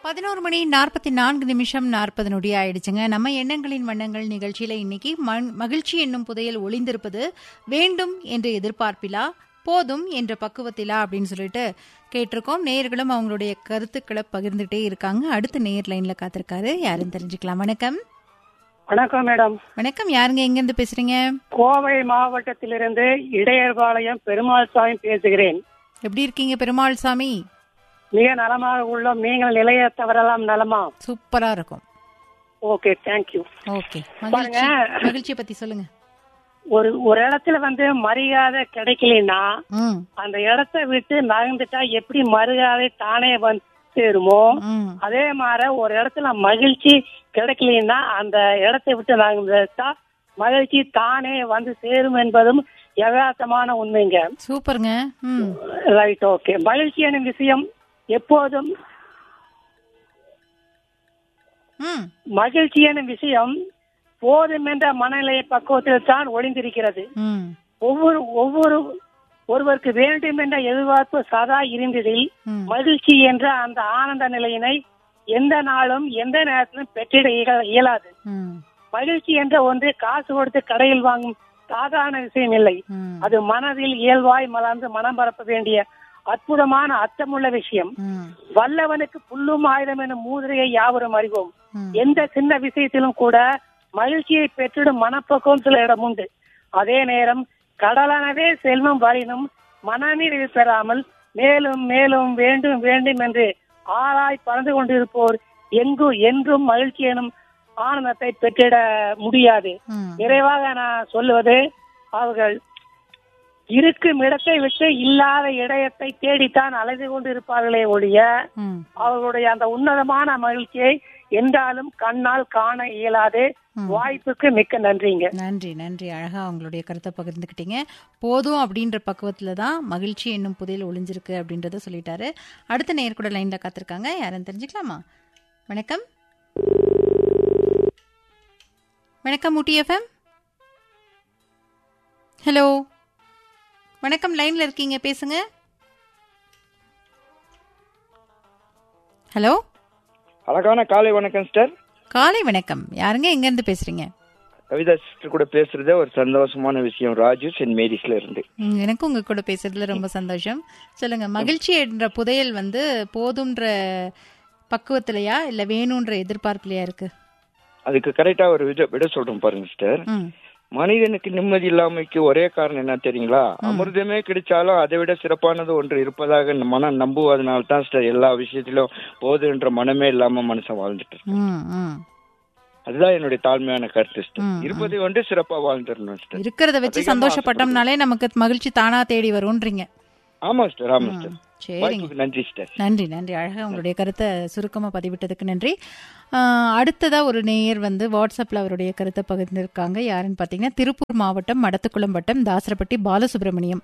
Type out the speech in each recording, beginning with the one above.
பதினோரு மணி நாற்பத்தி நான்கு நிமிஷம் நாற்பது நொடி ஆயிடுச்சுங்க நம்ம எண்ணங்களின் வண்ணங்கள் நிகழ்ச்சியில இன்னைக்கு மண்- மகிழ்ச்சி என்னும் புதையல் ஒளிந்திருப்பது வேண்டும் என்ற எதிர்பார்ப்பிலா போதும் என்ற பக்குவத்திலா அப்படின்னு சொல்லிட்டு கேட்டிருக்கோம் நேயர்களும் அவங்களுடைய கருத்துக்களை பகிர்ந்துட்டே இருக்காங்க அடுத்த நேயர் லைன்ல காத்திருக்காரு யாருன்னு தெரிஞ்சுக்கலாம் வணக்கம் வணக்கம் மேடம் வணக்கம் யாருங்க எங்க இருந்து பேசுறீங்க கோவை மாவட்டத்திலிருந்து இடையர்பாளையம் பெருமாள் சாமி பேசுகிறேன் எப்படி இருக்கீங்க பெருமாள் சாமி மிக நலமாக உள்ளோம் நீங்கள் நிலைய தவறலாம் நலமா சூப்பரா இருக்கும் ஓகே தேங்க்யூ ஓகே மகிழ்ச்சி மகிழ்ச்சியை பத்தி சொல்லுங்க ஒரு ஒரு இடத்துல வந்து மரியாதை கிடைக்கலன்னா ம் அந்த இடத்த விட்டு நகர்ந்துட்டா எப்படி மரியாதை தானே வந்து சேருமோ ம் அதே மாதிரி ஒரு இடத்துல மகிழ்ச்சி கிடைக்கலன்னா அந்த இடத்தை விட்டு நகர்ந்துட்டா மகிழ்ச்சி தானே வந்து சேரும் என்பதும் யதார்த்தமான உண்மைங்க சூப்பருங்க ம் ரைட் ஓகே மகிழ்ச்சியான விஷயம் எப்போதும் ம் மகிழ்ச்சியான விஷயம் போதும் என்ற மனநிலை பக்குவத்தில் தான் ஒளிந்திருக்கிறது ம் ஒவ்வொரு ஒவ்வொரு ஒருவருக்கு வேண்டும் என்ற எதிர்பார்ப்பு சதா இருந்ததில் ம் மகிழ்ச்சி என்ற அந்த ஆனந்த நிலையினை எந்த நாளும் எந்த நேரத்திலும் பெற்றிட இயல- இயலாது ம் மகிழ்ச்சி என்ற ஒன்று காசு கொடுத்து கடையில் வாங்கும் சாதாரண விஷயம் இல்லை ம் அது மனதில் இயல்பாய் மலர்ந்து மனம் பரப்ப வேண்டிய அற்புதமான அர்த்தமுள்ள விஷயம் ம் வல்லவனுக்கு புல்லும் ஆயுதம் என மூதிரையை யாவரும் அறிவோம் ம் எந்த சின்ன விஷயத்திலும் கூட மகிழ்ச்சியை பெற்றிடும் மனப்பக்குவம் சில இடம் உண்டு அதே நேரம் கடலானவே செல்வம் வரினும் மனநீர் பெறாமல் மேலும் மேலும் வேண்டும் வேண்டும் என்று ஆராய் பறந்து கொண்டிருப்போர் எங்கு என்றும் மகிழ்ச்சி எனும் ஆனந்தத்தை பெற்றிட முடியாது ம் நிறைவாக நான் சொல்லுவது அவர்கள் இருக்கும் இடத்தை விட்டு இல்லாத இடத்தை தேடித்தான் அலைந்து கொண்டிருப்பார்களே ஒழிய ம் அவர்களுடைய அந்த உன்னதமான மகிழ்ச்சியை என்றாலும் கண்ணால் காண இயலாது ம். வாய்ப்புக்கு மிக்க நன்றிங்க நன்றி நன்றி அழகா உங்களுடைய கருத்தை பகிர்ந்துக்கிட்டீங்க போதும் அப்படின்ற பக்குவத்துல தான் மகிழ்ச்சி என்னும் புதையல் ஒளிஞ்சிருக்கு அப்படின்றத சொல்லிட்டாரு அடுத்த நேர் கூட லைன்ல காத்திருக்காங்க யாருன்னு தெரிஞ்சுக்கலாமா வணக்கம் வணக்கம் ஊட்டி எஃப்எம் ஹலோ வணக்கம் லைன்ல இருக்கீங்க பேசுங்க ஹலோ அழகான காலை வணக்கம் சிஸ்டர் காலை வணக்கம் யாருங்க எங்க இருந்து பேசுறீங்க கவிதா சிஸ்டர் கூட பேசுறதே ஒரு சந்தோஷமான விஷயம் ராஜு சென்ட் மேரிஸ்ல இருந்து ம், எனக்கும் உங்க கூட பேசுறதுல ரொம்ப சந்தோஷம் சொல்லுங்க மகிழ்ச்சி என்ற புதையல் வந்து போதும்ன்ற பக்குவத்திலயா இல்ல வேணும்ன்ற எதிர்பார்ப்புலயா இருக்கு அதுக்கு கரெக்டா ஒரு விட விட சொல்றேன் பாருங்க சிஸ்டர் ம் மனிதனுக்கு நிம்மதி இல்லாமைக்கு ஒரே காரணம் என்ன தெரியுங்களா அமிர்தமே கிடைச்சாலும் அதை விட சிறப்பானது ஒன்று இருப்பதாக இந்த மனம் நம்புவதனால தான் சிஸ்டர் எல்லா விஷயத்திலும் போதுன்ற மனமே இல்லாம மனுஷன் வாழ்ந்துட்டு இருக்கு. ம் ம் அதுதான் என்னுடைய தாழ்மையான கருத்து சிஸ்டர் ம், இருப்பதை வந்து சிறப்பா வாழ்ந்துடணும் சிஸ்டர் இருக்கிறத வச்சு அதிகமா சந்தோஷப்பட்டோம்னாலே நமக்கு மகிழ்ச்சி தானா தேடி வரும்ன்றீங்க ஆமா சிஸ்டர் ஆமா சிஸ்டர் ம், சரிங்க வாய்ப்புக்கு நன்றி சிஸ்டர் நன்றி நன்றி அழகா உங்களுடைய கருத்தை சுருக்கமா பதிவிட்டதுக்கு நன்றி ஆஹ், அடுத்ததா ஒரு நேயர் வந்து வாட்ஸ்அப்ல அவருடைய கருத்தை பகிர்ந்திருக்காங்க யாருன்னு பார்த்தீங்கன்னா திருப்பூர் மாவட்டம் மடத்துக்குளம் வட்டம் தாசரப்பட்டி பாலசுப்ரமணியம்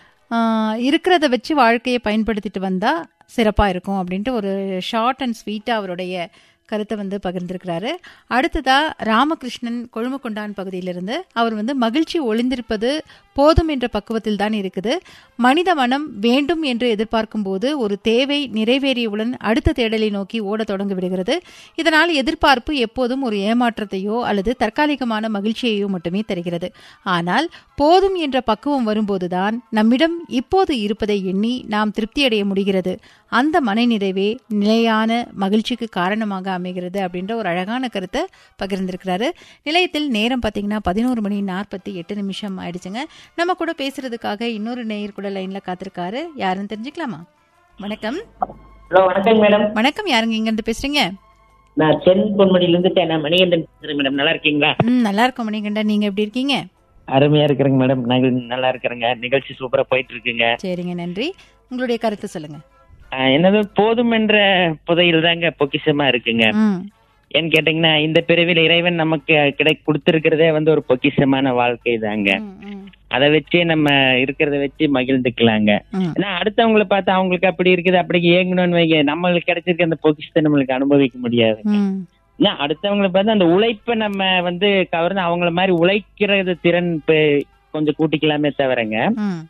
ஆஹ், இருக்கிறத வச்சு வாழ்க்கையை பயன்படுத்திட்டு வந்தா சிறப்பா இருக்கும் அப்படின்ட்டு ஒரு ஷார்ட் அண்ட் ஸ்வீட்டா அவருடைய கருத்தை வந்து பகிர்ந்திருக்கிறாரு அடுத்ததா ராமகிருஷ்ணன் கொழுமக்கொண்டான் பகுதியிலிருந்து அவர் வந்து மகிழ்ச்சி ஒளிந்திருப்பது போதும் என்ற பக்குவத்தில் தான் இருக்குது மனித மனம் வேண்டும் என்று எதிர்பார்க்கும் போது ஒரு தேவை நிறைவேறியவுடன் அடுத்த தேடலை நோக்கி ஓடத் தொடங்கி விடுகிறது இதனால் எதிர்பார்ப்பு எப்போதும் ஒரு ஏமாற்றத்தையோ அல்லது தற்காலிகமான மகிழ்ச்சியையோ மட்டுமே தருகிறது ஆனால் போதும் என்ற பக்குவம் வரும்போதுதான் நம்மிடம் இப்போது இருப்பதை எண்ணி நாம் திருப்தியடைய முடிகிறது அந்த மனநிறைவே நிலையான மகிழ்ச்சிக்கு காரணமாக அமைகிறது அப்படின்ற ஒரு அழகான கருத்தை பகிர்ந்திருக்கிறாரு நிலையத்தில் நேரம் பார்த்தீங்கன்னா பதினோரு மணி நாற்பத்தி எட்டு நிமிஷம் ஆயிடுச்சுங்க நம்ம கூட பேசுறதுக்காக இன்னொரு நேயர் கூட லைன்ல காத்திருக்காரு யாருன்னு தெரிஞ்சுக்கலாமா வணக்கம் ஹலோ வணக்கம் மேடம் வணக்கம் யாருங்க இங்க இருந்து பேசுறீங்க நான் சென் பொன்மடியில இருந்து நான் மணிகண்டன் பேசுறேன் மேடம் நல்லா இருக்கீங்களா ம் நல்லா இருக்கோம் மணிகண்டன் நீங்க எப்படி இருக்கீங்க அருமையா இருக்கிறேங்க மேடம் நாங்க நல்லா இருக்கிறேங்க நிகழ்ச்சி சூப்பரா போயிட்டு இருக்குங்க சரிங்க நன்றி உங்களுடைய கருத்து சொல்லுங்க ஆஹ் என்னது போதும் என்ற புதையில் தாங்க பொக்கிஷமா இருக்குங்க ம் ஏன்னு கேட்டீங்கன்னா இந்த பிறவில இறைவன் நமக்கு கிடை கொடுத்திருக்கிறதே வந்து ஒரு பொக்கிஷமான வாழ்க்கை தாங்க ம், ம், அதை வச்சே நம்ம இருக்கிறத வச்சு மகிழ்ந்துக்கலாங்க ம். ஏன்னா அடுத்தவங்களை பார்த்து அவங்களுக்கு அப்படி இருக்குது அப்படி ஏங்கணும்னு வைங்க நம்மளுக்கு கிடைச்சிருக்க அந்த பொக்கிஷத்தை நம்மளுக்கு அனுபவிக்க முடியாது ம், ஏன்னா அடுத்தவங்களை பார்த்து அந்த உழைப்பை நம்ம வந்து கவர்ந்து அவங்கள மாதிரி உழைக்கிறது திறன் இப்ப கொஞ்சம் கூட்டிக்கலாமே தவிரங்க ம்,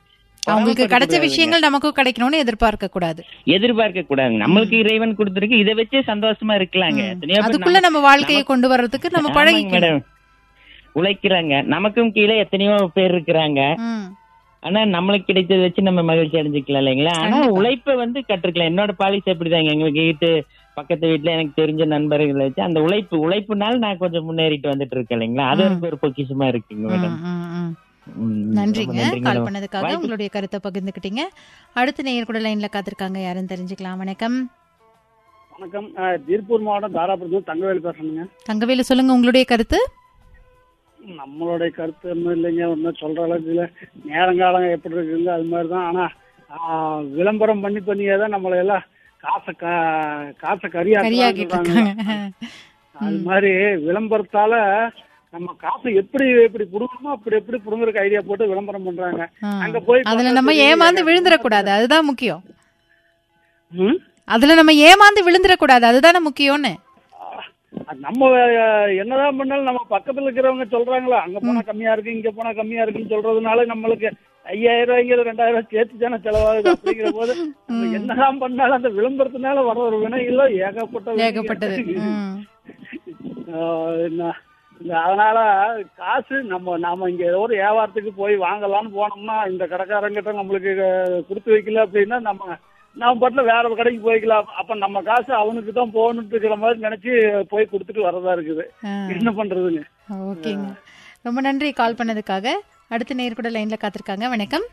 அவங்களுக்கு கிடைச்ச பொறாமைப்படக்கூடாதுங்க. விஷயங்கள் நமக்கும் கிடைக்கணும்னு எதிர்பார்க்க கூடாது எதிர்பார்க்க கூடாதுங்க நம்மளுக்கு இறைவன் கொடுத்திருக்கு இதை வச்சே சந்தோஷமா இருக்கலாங்க எத்தனையோ பேர் அதுக்குள்ள நம்ம வாழ்க்கையை கொண்டு வர்றதுக்கு நம்ம ஆமாங்க பழகிக்கணும் மேடம் உழைக்கிறாங்க நமக்கும் கீழே எத்தனையோ பேர் இருக்கிறாங்க ம். ஆனா நம்மளுக்கு கிடைச்சதை வச்சு நம்ம மகிழ்ச்சி அடைஞ்சுக்கலாம் இல்லைங்களா ஆனா உழைப்பை வந்து கற்றுக்கலாம் என்னோட பாலிசி அப்படிதாங்க எங்க வீட்டு பக்கத்து வீட்டுல எனக்கு தெரிஞ்ச நண்பர்களை வச்சு அந்த உழைப்பு உழைப்புனால நான் கொஞ்சம் முன்னேறிட்டு வந்துட்டு இருக்கேன் இல்லைங்களா அது எனக்கு ஒரு பொக்கிஷமா இருக்குங்க மேடம் ம், ம், ம். ம், ரொம்ப நன்றிங்க நன்றிங்க கால் மேடம். பண்ணதுக்காக வாய்ப்பு- உங்களுடைய கருத்தை பகிர்ந்துக்கிட்டீங்க அடுத்த நேயர் கூட லைன்ல காத்திருக்காங்க யாருன்னு தெரிஞ்சுக்கலாம் வணக்கம் வணக்கம் அஹ், திருப்பூர் மாவட்டம் தாராபுரத்துல தங்கவேல் பேசுறேங்க தங்கவேலு சொல்லுங்க உங்களுடைய கருத்து நம்மளுடைய கருத்து ஒன்றும் இல்லைங்க ஒன்றும் சொல்ற அளவுக்கு இல்லை நேரங்காலம் எப்படி இருக்குங்க அது மாதிரி தான் ஆனா ஆஹ், விளம்பரம் பண்ணி பண்ணியே தான் நம்மளை எல்லாம் காசை கா காசை கரியாக்கிட்டு கரியாக்கிட்டு இருக்காங்க அது மாதிரி விளம்பரத்தால நம்ம காசை எப்படி எப்படி புடுங்கணுமோ அப்படி எப்படி புடுங்குறதுக்கு ஐடியா போட்டு விளம்பரம் பண்றாங்க ஆ. அங்க போய் அதுல பார்த்தா நம்ம தெரியுது, ஏமாந்து விழுந்துடக்கூடாது அதுதான் முக்கியம் ம்? அதுல நம்ம ஏமாந்து விழுந்துடக்கூடாது அதுதானே முக்கியம்னு அது நம்ம அஹ், என்னதான் பண்ணாலும் நம்ம பக்கத்துல இருக்கிறவங்க சொல்றாங்களா அங்க போனா கம்மியா இருக்கு இங்க போனா கம்மியா இருக்குன்னு சொல்றதுனால நம்மளுக்கு ஐயாயிரம் ரூபாய்ங்கிறது ரெண்டாயிரம் ரூபாய் சேர்த்து தானே செலவாகுது அப்படிங்கிற போது நம்ம என்னதான் பண்ணாலும் அந்த விளம்பரத்தினால வர ஒரு வினையில ஏகப்பட்ட வினை ஏகப்பட்டது இருக்கு. ம். ஆஹ் என்ன, இந்த அதனால காசு நம்ம நாம இங்க ஏதோ ஒரு வியாபாரத்துக்கு போய் வாங்கலாம்னு போனோம்னா இந்த கடைக்காரங்கிட்ட நம்மளுக்கு அஹ், கொடுத்து வைக்கல அப்படின்னா நம்ம நம்ம பாட்டுல வேற ஒரு கடைக்கு போய்க்கலாம் அப்ப நம்ம காசு அவனுக்கு தான் போகணுட்டு இருக்கிற மாதிரி நினைச்சு போய் கொடுத்துட்டு வரதா இருக்குது ஆ. என்ன பண்றதுங்க ஓகேங்க ரொம்ப நன்றி கால் பண்ணதுக்காக அடுத்த நேர் கூட லைன்ல காத்திருக்காங்க வணக்கம்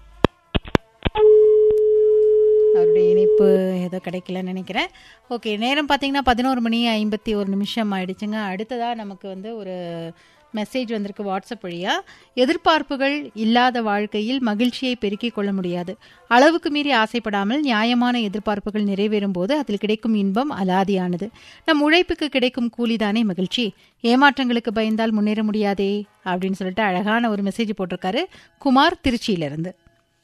அவருடைய இணைப்பு ஏதோ கிடைக்கலன்னு நினைக்கிறேன் ஓகே நேரம் பார்த்தீங்கன்னா பதினோரு மணி ஐம்பத்தி ஒரு நிமிஷம் ஆயிடுச்சுங்க அடுத்ததாக நமக்கு வந்து ஒரு மெசேஜ் வந்திருக்கு வாட்ஸ்அப் வழியா எதிர்பார்ப்புகள் இல்லாத வாழ்க்கையில் மகிழ்ச்சியை பெருக்கிக் கொள்ள முடியாது அளவுக்கு மீறி ஆசைப்படாமல் நியாயமான எதிர்பார்ப்புகள் நிறைவேறும் போது அதில் கிடைக்கும் இன்பம் அலாதியானது நம் உழைப்புக்கு கிடைக்கும் கூலிதானே மகிழ்ச்சி ஏமாற்றங்களுக்கு பயந்தால் முன்னேற முடியாதே அப்படின்னு சொல்லிட்டு அழகான ஒரு மெசேஜ் போட்டிருக்காரு குமார் திருச்சியிலிருந்து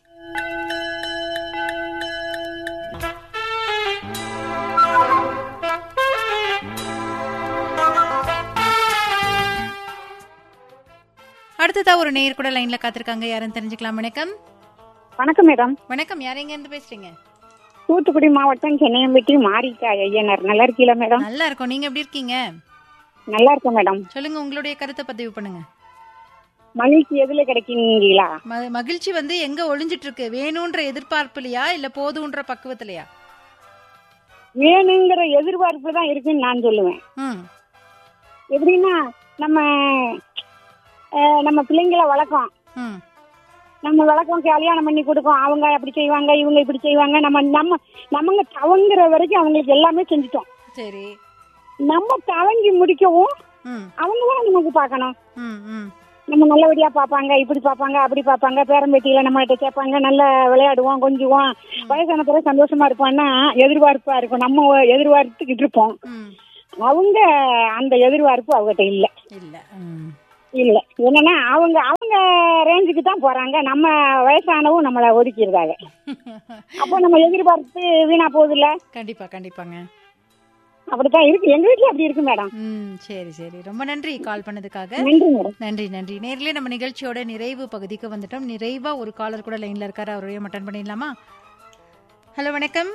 அடுத்ததா ஒரு நேயர் கூட லைன்ல காத்திருக்காங்க யாருன்னு தெரிஞ்சுக்கலாம் வணக்கம் வணக்கம் மேடம் வணக்கம் யார் எங்க இருந்து பேசுறீங்க தூத்துக்குடி மாவட்டம் சென்னையம்பட்டி மாரிக்கா ஐயனார் நல்லா இருக்கீங்களா மேடம் நல்லா இருக்கோம் நீங்க எப்படி இருக்கீங்க நல்லா இருக்கேன் மேடம் சொல்லுங்க உங்களுடைய கருத்தை பதிவு பண்ணுங்க மகிழ்ச்சி எதுல கிடைக்குங்களா ம- மகிழ்ச்சி வந்து எங்க ஒளிஞ்சிட்டு இருக்கு வேணும்ன்ற எதிர்பார்ப்புலையா இல்ல போதுன்ற பக்குவத்திலையா வேணுங்கிற எதிர்பார்ப்பு தான் இருக்குன்னு நான் சொல்லுவேன் ம் எப்படின்னா நம்ம அஹ், நம்ம பிள்ளைங்கள வளர்க்கோம் ம் நம்ம வளர்க்கோம் கல்யாணம் பண்ணி கொடுக்கோம் அவங்க அப்படி செய்வாங்க இவங்க இப்படி செய்வாங்க நம்ம நம்ம நமங்க தவங்குற வரைக்கும் அவங்களுக்கு எல்லாமே செஞ்சுட்டோம் சரி நம்ம தவங்கி முடிக்கவும் ம் அவங்க தான் நமக்கு பார்க்கணும் ம் ம் நம்ம நல்லபடியா பார்ப்பாங்க இப்படி பார்ப்பாங்க அப்படி பார்ப்பாங்க பேரம்பேட்டியில நம்மகிட்ட கேட்பாங்க நல்லா விளையாடுவோம் கொஞ்சுவோம் வயசான பிறகு சந்தோஷமா இருப்போம்னா எதிர்பார்ப்பா இருக்கும் நம்ம எதிர்பார்த்துக்கிட்டு இருப்போம் ம் அவங்க அந்த எதிர்பார்ப்பு அவங்ககிட்ட இல்ல இல்ல ம் இல்ல என்னன்னா அவங்க அவங்க ரேஞ்சுக்கு தான் போறாங்க நம்ம வயசானவும் நம்மளை ஒதுக்கிடுறாங்க அப்போ நம்ம எதிர்பார்ப்பு வீணா போகுது இல்ல கண்டிப்பா கண்டிப்பாங்க அப்படித்தான் இருக்கு எங்க வீட்டுல அப்படி இருக்கு மேடம் ம் சரி சரி ரொம்ப நன்றி கால் பண்ணதுக்காக நன்றி மேடம் நன்றி நன்றி நேர்லயே நம்ம நிகழ்ச்சியோட நிறைவு பகுதிக்கு வந்துட்டோம் நிறைவா ஒரு காலர் கூட லைன்ல இருக்காரு அவரையும் மட்டன் பண்ணிடலாமா ஹலோ வணக்கம்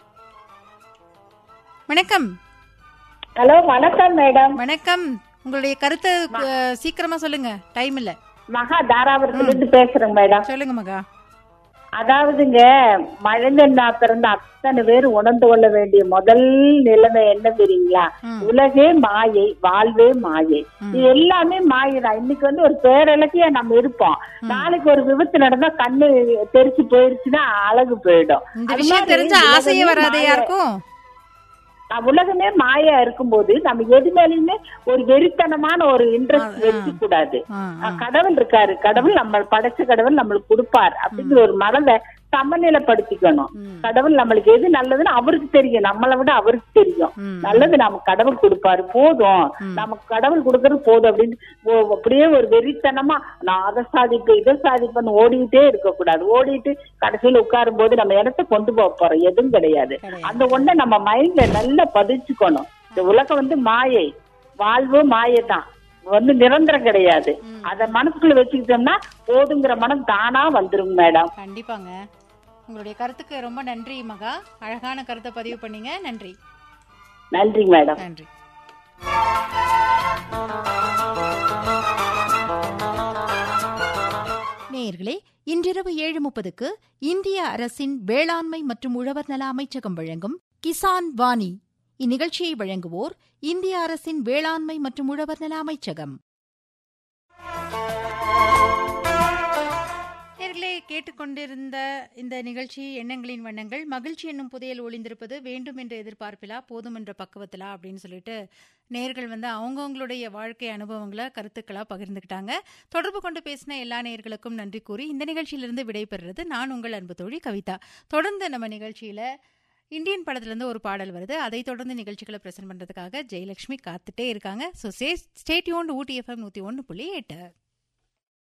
வணக்கம் ஹலோ வணக்கம் மேடம் வணக்கம் உங்களுடைய கருத்தை அஹ், சீக்கிரமா சொல்லுங்க டைம் இல்ல மகா தாராபுரத்துல இருந்து பேசுறேங்க மேடம் சொல்லுங்க மகா அதாவதுங்க மழைந்தா பிறந்த அத்தனை பேர் உணர்ந்து கொள்ள வேண்டிய முதல் நிலைமை என்ன தெரியுங்களா ம். உலகே மாயை வாழ்வே மாயை இது எல்லாமே மாயை தான் இன்னைக்கு வந்து ஒரு பேரழகியா நம்ம இருப்போம் நாளைக்கு ஒரு விபத்து நடந்தா கண்ணு தெரிச்சு போயிருச்சுன்னா அழகு போயிடும் இந்த அது விஷயம் மாதிரி தெரிஞ்ச ஆசையே உலகமே வராதே மாயை. யாருக்கும் அஹ் உலகமே மாயா இருக்கும்போது நம்ம எது மேலயுமே ஒரு வெறித்தனமான ஒரு இன்ட்ரெஸ்ட் ஆ, ஆ. வச்சு கூடாது ஆ, ஆ. அஹ் கடவுள் இருக்காரு கடவுள் நம்ம படைச்ச கடவுள் நம்மளுக்கு கொடுப்பார் அப்படிங்கிற ஒரு மனதை சமநிலைப்படுத்திக்கணும் ம். கடவுள் நம்மளுக்கு எது நல்லதுன்னு அவருக்கு தெரியும் நம்மளை விட அவருக்கு தெரியும் ம். நல்லது நமக்கு கடவுள் கொடுப்பாரு போதும் நமக்கு கடவுள் கொடுக்கறது போதும் அப்படின்னு ஓ- அப்படியே ஒரு வெறித்தனமா நான் அதை சாதிப்பேன் இதை சாதிப்பேன்னு ஓடிட்டே இருக்க கூடாது ஓடிட்டு கடைசியில உட்காரும் போது நம்ம இடத்த கொண்டு போக போறோம் எதுவும் கிடையாது கிடையாது. அந்த ஒண்ணை நம்ம மைண்ட்ல நல்லா பதிச்சுக்கணும் இந்த உலகம் வந்து மாயை வாழ்வு மாயை தான் வந்து நிரந்தரம் கிடையாது அத மனசுக்குள்ள வச்சுக்கிட்டோம்னா போதுங்கிற மனம் தானா வந்துருங்க மேடம் கண்டிப்பாங்க உங்களுடைய கருத்துக்கு ரொம்ப நன்றி மகா அழகான கருத்தை பதிவு பண்ணீங்க நன்றி நன்றி மேடம் நன்றி நேயர்களே இன்றிரவு ஏழு முப்பதுக்கு இந்திய அரசின் வேளாண்மை மற்றும் உழவர் நல அமைச்சகம் வழங்கும் கிசான் வாணி இந்நிகழ்ச்சியை வழங்குவோர் இந்திய அரசின் வேளாண்மை மற்றும் உழவர் நல அமைச்சகம் நேர்களே கேட்டுக்கொண்டிருந்த இந்த நிகழ்ச்சி எண்ணங்களின் வண்ணங்கள் மகிழ்ச்சி என்னும் புதையல் ஒளிந்திருப்பது வேண்டும் என்ற எதிர்பார்ப்பிலா போதும் என்ற பக்குவத்திலா அப்படின்னு சொல்லிட்டு நேர்கள் வந்து அவங்கவுங்களுடைய வாழ்க்கை அனுபவங்களை கருத்துக்களா பகிர்ந்துக்கிட்டாங்க தொடர்பு கொண்டு பேசின எல்லா நேர்களுக்கும் நன்றி கூறி இந்த நிகழ்ச்சியிலிருந்து விடைபெறுறது நான் உங்கள் அன்பு தோழி கவிதா தொடர்ந்து நம்ம நிகழ்ச்சியில இந்தியன் படத்துலேருந்து ஒரு பாடல் வருது அதை தொடர்ந்து நிகழ்ச்சிகளை பிரசன்ட் பண்ணுறதுக்காக ஜெயலட்சுமி காத்துட்டே இருக்காங்க so stay stay tuned Ooty FM நூற்றி ஒன்று புள்ளி எட்டு